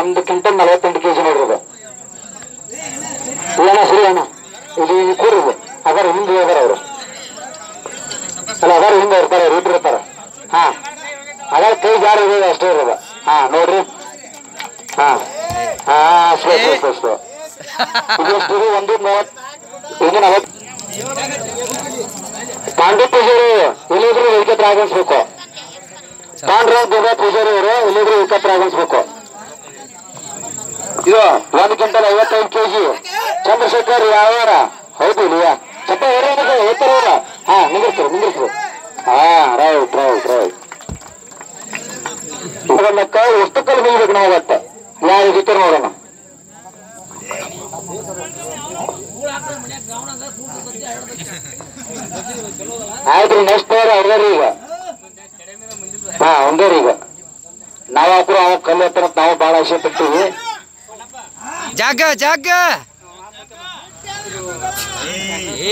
ಒಂದು ಕ್ವಿಂಟಲ್ ನಲವತ್ತೆಂಟು ಕೆಜಿ ನೋಡ್ರಿ ಇದು ಅಣ್ಣ ಸರಿ ಅಣ್ಣ ಇಲ್ಲಿ ಇಲ್ಲಿ ಕೂರಿದು ಅದಾರ ಹಿಂದೆ ಅದಾರ ಅವರು ಅಲ್ಲ ಅದಾರ ಹಿಂದೆ ಇರ್ತಾರೆ ಅವ್ರು ಇಬ್ರು ಇರ್ತಾರ ಹಾ ಅದಾರ ಕೈ ಜಾರಿ ಇದೆ ಅಷ್ಟೇ ಇರೋದು ಹಾ ನೋಡ್ರಿ ಹಾ ಹಾ ಅಷ್ಟೇ ಅಷ್ಟೇ ಅಷ್ಟೇ ಅಷ್ಟೇ ಇದು ಎಷ್ಟು ಇದು? ಒಂದು ಮೂವತ್ ಇದು ನಲವತ್ತು ಪಾಂಡೆ ಪೂಜಾರಿ ಇಲ್ಲಿದ್ರು ವಿಕೆಟ್ ಆಗಮಿಸ್ಬೇಕು ಪಾಂಡ್ರಂಗ್ ದುರ್ಗಾ ಪೂಜಾರಿ ಅವರು ಇಲ್ಲಿದ್ರು ವಿಕೆಟ್ ಆಗಮಿಸ್ಬೇಕು ಇದು ಒಂದು ಕ್ವಿಂಟಲ್ ಐವತ್ತೈದು ಕೆಜಿ ಚಂದ್ರಶೇಖರ್ ಯಾವಾರ ಹೌದು ಇಲ್ಲಿಯಾ ಚಪ್ಪ ಹೊರ ಎತ್ತರ ಹೊರ ಹಾ ನಿಂದಿರ್ಸ್ರು ನಿಂದಿರ್ಸ್ರು ಹಾ ರೈಟ್ ರೈಟ್ ರೈಟ್ ಲೆಕ್ಕ ಎಷ್ಟು ಕಲ್ ಮುಗಿಬೇಕು ನಾವು ಅವತ್ತ ಯಾರು ಜೊತೆ ನೋಡೋಣ ಆಯ್ತು ನೆಕ್ಸ್ಟ್ ಅವರ್ ಅವ್ರದಾರಿ ಈಗ ಹಾ ಒಂದೇರಿ ಈಗ ನಾವ್ ಹಾಕ್ರು ಅವ ಕಲ್ಲು ಎತ್ತರ ನಾವು ಬಹಳ ಆಸೆ ಪಡ್ತೀವಿ ಜಾಗ ಜಾಗ ಏ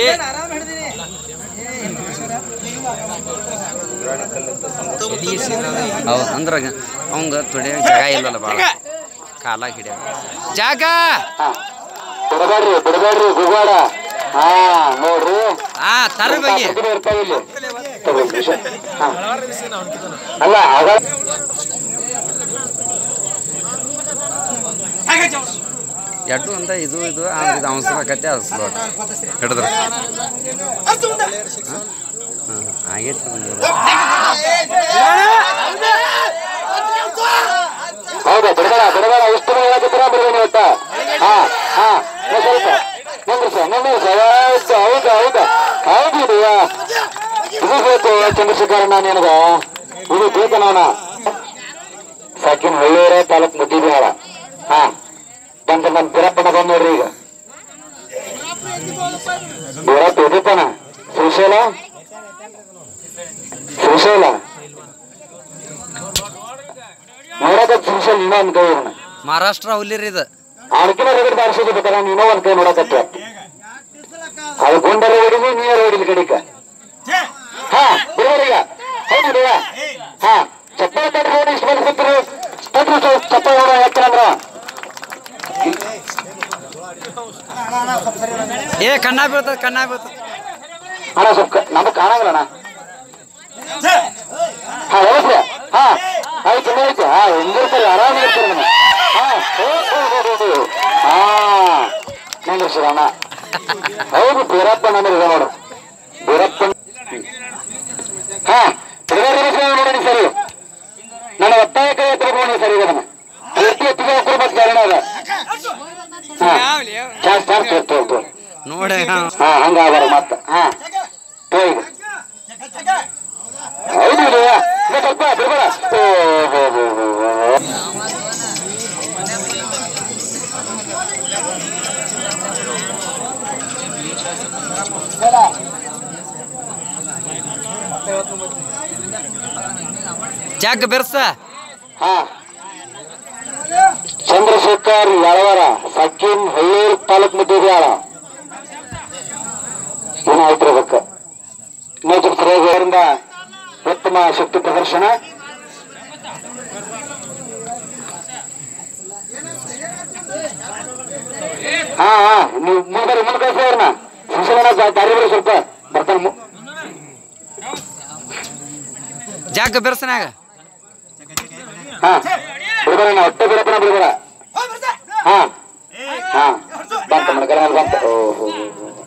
ಹೌದು ಅಂದ್ರ ಅವಂಗ ತೊಡೆ ಜಾಗ ಇಲ್ಲಲ್ಲ ಭಾಳ ಕಾಲಾಗ ಹಿಡಿಯ ಜಾಗ ಹಾ ಬಿಡಬೇಡ್ರಿ ಬಿಡಬೇಡ್ರಿ ಗುಗಾಡ ಹಾ ನೋಡ್ರಿ ಹಾ ತರ ಬಗ್ಗೆ ಕುದುರೆ ಇರ್ತಾವ ಇಲ್ಲಿ ತಗೋ ಒಂದ್ ನಿಮಿಷ. ಹಾ. ಅಲ್ಲ ಆಗ ಎಡ್ಡು ಅಂತ ಇದು ಇದು ಆಮೇಲೆ ಇದು ಅವಸರ ಆಕತ್ತೆ ಅದು ಸ್ಲೋ ಹಿಡಿದ್ರು ಹಾಂ ಆಗೈತೆ ಹೌದಾ ಬಿಡಬೇಡ ಬಿಡಬೇಡ ಎಷ್ಟು ಹೇಳಕತ್ತೀರ ಬಿಡಬೇಡ ಇವತ್ತ ಹಾ ಹಾ ಇನ್ನೂ ಸ್ವಲ್ಪ ನಿಂದ್ರಿಸ ನಿಂದ್ರಿಸ ಹೌದು ಹೌದು ಹೌದು ಹೌದು ಇದು ಇದು ಬೇಕು ಚಂದ್ರಶೇಖರ ನಾನು ನಿನಗ ಇದು ಬೇಕು ನಾನ ಸಾಕಿನ ಹಳ್ಳಿಯರ ತಾಲೂಕ್ ಮುದ್ದಿಬಿಹಾಳ ಹಾ ಬಂದ ನನ್ನ ಬಿರಪ್ಪನ ಬಂದ್ ನೋಡ್ರಿ ಈಗ ಬಿರಪ್ಪ ಇದಪ್ಪನ ಶ್ರೀಶೈಲ ಶ್ರೀಶೈಲ ನೋಡಕ ಶ್ರೀಶೈಲ ಇನ್ನೂ ಒಂದ್ ಕೈ ಇವನ ಮಹಾರಾಷ್ಟ್ರ ಹುಲ್ಲಿರಿ ಇದು ಆಡ್ಕಿನ ರಗಡ್ ಬಾರಿಸೋದು ಬೇಕಾದ್ರೆ ನೀನೋ ಒಂದ್ ಕೈ ನೋಡಕತ್ತೆ ಅದು ಗುಂಡರ ಹೊಡಿಲಿ ನೀರ ಹೊಡಿಲಿ ಕಡಿಕ ಹಾ ಬಿಡುವರೀಗ ಹೌದು ಬಿಡುವ ಹಾ ಚಪ್ಪಾಳೆ ತಟ್ಟಿ ನೋಡಿ ಇಷ್ಟು ಮಂದಿ ಕೂತಿರು ತಟ್ಟಿ ಚಪ್ಪಾಳೆ ಹೊಡ ಹಾಕ್ತಾರಂದ್ರ ಏ ಕಣ್ಣ ಬೀಳ್ತದ ಕಣ್ಣ ಬೀಳ್ತದ ಅಣ್ಣ ಸ್ವಲ್ಪ ಕ- ನಮಗ್ ಕಾಣಂಗಿಲ್ಲ ಅಣ್ಣ ಹಾ ಹೋಗ್ರಿ ಹಾ ಆಯ್ತು ಆಯ್ತು ಹಾ ಹೆಂಗಿರ್ತಾರೆ ಆರಾಮ ಇರ್ತಾರೆ ನಮ್ಮ ಹಾ ಹೋ, ಹೋ, ಹೋ, ಹೋ, ಹೋ. ಹಾ ನಿಂದ್ರಿಸ್ರಿ ಅಣ್ಣ ಹೌದು ಬೀರಪ್ಪ ನಮಗೆ ನೋಡು ಬೀರಪ್ಪ ಹಾ ತಿರುಗಾಡಿ ನೋಡಿ ಸರಿ ನನ್ನ ಒತ್ತಾಯ ಕೈ ಎತ್ತರ ನೋಡಿ ಸರಿ ಇದನ್ನ ಎತ್ತಿ ಎತ್ತಿಗೆ ಹೋಗ್ಬೇಕು ಕಾರಣ ಅದ ಹಾ ಚಾನ್ಸ್ ಚಾನ್ಸ್ ತೋರ್ ತೋರ್ ನೋಡಿ ಹಾ ಹಂಗ ಆಗಾರ ಮತ್ತ ಹಾ ಹೋಯ್ದು ಹೌದು ಇದು ಇದು ಸ್ವಲ್ಪ ಬಿಡ್ಬೇಡ ಓ ಹೋ ಹೋ ಹೋ ಹೋ. ಜಾಗ ಬೆರ್ಸ ಹಾ ಚಂದ್ರಶೇಖರ್ ಯಾಳವಾರ ಸಕ್ಕಿನ್ ಹಳ್ಳೂರ್ ತಾಲೂಕ್ ಮುದ್ದೇಬಿಯಾಳ ಏನಾಯ್ತು ಅದಕ್ಕೆ ಇನ್ನೊಂದು ಸರಿಯಾಗಿ ಅವರಿಂದ ಉತ್ತಮ ಶಕ್ತಿ ಪ್ರದರ್ಶನ ಹಾ ಹಾ ನೀವು ಮುಂದೆ ಮುಂದೆ ಕಳಿಸಿ ಅವ್ರನ್ನ ಶಿಕ್ಷಣ ದಾರಿ ಬಿಡಿ ಸ್ವಲ್ಪ ಬರ್ತಾನೆ ಮು- ಜಾಗ ಬೆರ್ಸನಾಗ ಹಾ ಬಿಡ್ಬೇಡ ನಾ ಹೊಟ್ಟೆ ಬಿಡಪ್ಪನ ಬಿಡ್ಬೇಡ ಹಾ ಹಾ ಬಂತ ಮಣಕರ ಬಂತ ಓಹೋ